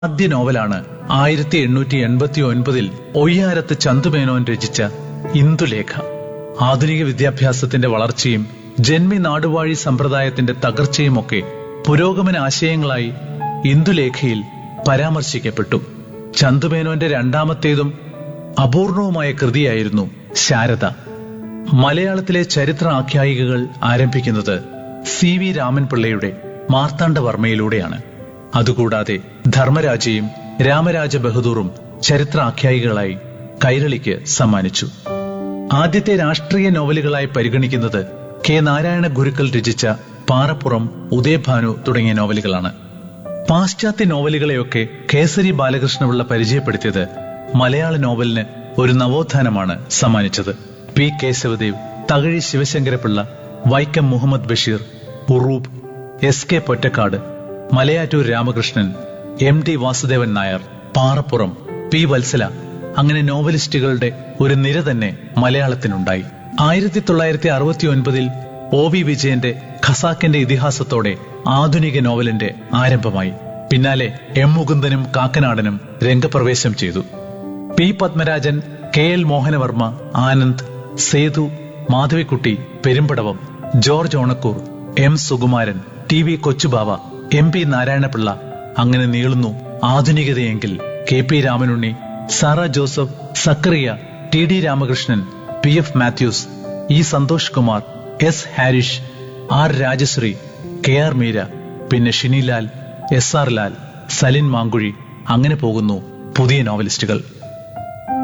ആദ്യ നോവലാണ് ആയിരത്തി എണ്ണൂറ്റി എൺപത്തി ഒൻപതിൽ ഒയ്യാരത്ത് ചന്തുമേനോൻ രചിച്ച ഇന്ദുലേഖ ആധുനിക വിദ്യാഭ്യാസത്തിന്റെ വളർച്ചയും ജന്മി നാടുവാഴി സമ്പ്രദായത്തിന്റെ തകർച്ചയുമൊക്കെ പുരോഗമന ആശയങ്ങളായി ഇന്ദുലേഖയിൽ പരാമർശിക്കപ്പെട്ടു ചന്തുമേനോന്റെ രണ്ടാമത്തേതും അപൂർണവുമായ കൃതിയായിരുന്നു ശാരദ മലയാളത്തിലെ ചരിത്ര ആഖ്യായികകൾ ആരംഭിക്കുന്നത് സി വി രാമൻപിള്ളയുടെ മാർത്താണ്ഡവർമ്മയിലൂടെയാണ് അതുകൂടാതെ ധർമ്മരാജയും രാമരാജ ബഹദൂറും ചരിത്ര ആഖ്യായികളായി കൈരളിക്ക് സമ്മാനിച്ചു ആദ്യത്തെ രാഷ്ട്രീയ നോവലുകളായി പരിഗണിക്കുന്നത് കെ നാരായണ ഗുരുക്കൾ രചിച്ച പാറപ്പുറം ഉദയഭാനു തുടങ്ങിയ നോവലുകളാണ് പാശ്ചാത്യ നോവലുകളെയൊക്കെ കേസരി ബാലകൃഷ്ണപിള്ള പരിചയപ്പെടുത്തിയത് മലയാള നോവലിന് ഒരു നവോത്ഥാനമാണ് സമ്മാനിച്ചത് P Kesavadev Thakazhi Sivasankara Pillai Vaikom Muhammad Basheer Uroob S K Pottekkatt Malayattoor Ramakrishnan M T Vasudevan Nair Parappuram P Valsala അങ്ങനെ നോവലിസ്റ്റുകളുടെ ഒരു നിര തന്നെ മലയാളത്തിനുണ്ടായി ആയിരത്തി തൊള്ളായിരത്തി അറുപത്തി ഒൻപതിൽ ഒ വി വിജയന്റെ ഖസാക്കിന്റെ ഇതിഹാസത്തോടെ ആധുനിക നോവലിന്റെ ആരംഭമായി പിന്നാലെ എം മുകുന്ദനും കാക്കനാടനും രംഗപ്രവേശം ചെയ്തു P Padmarajan K L Mohanavarma Anand Sethu Madhavikutty Perumbadavam George Onakkoor M Sukumaran T V Kochubava M P Narayana Pillai അങ്ങനെ നീളുന്നു ആധുനികതയെങ്കിൽ K P Ramanunni Sarah Joseph Zacharia T D Ramakrishnan P F Mathews E Santhosh Kumar S Harish R Rajasree K R Meera പിന്നെ ഷിനിലാൽ എസ് ആർ ലാൽ സലിൻ മാങ്കുഴി അങ്ങനെ പോകുന്നു പുതിയ നോവലിസ്റ്റുകൾ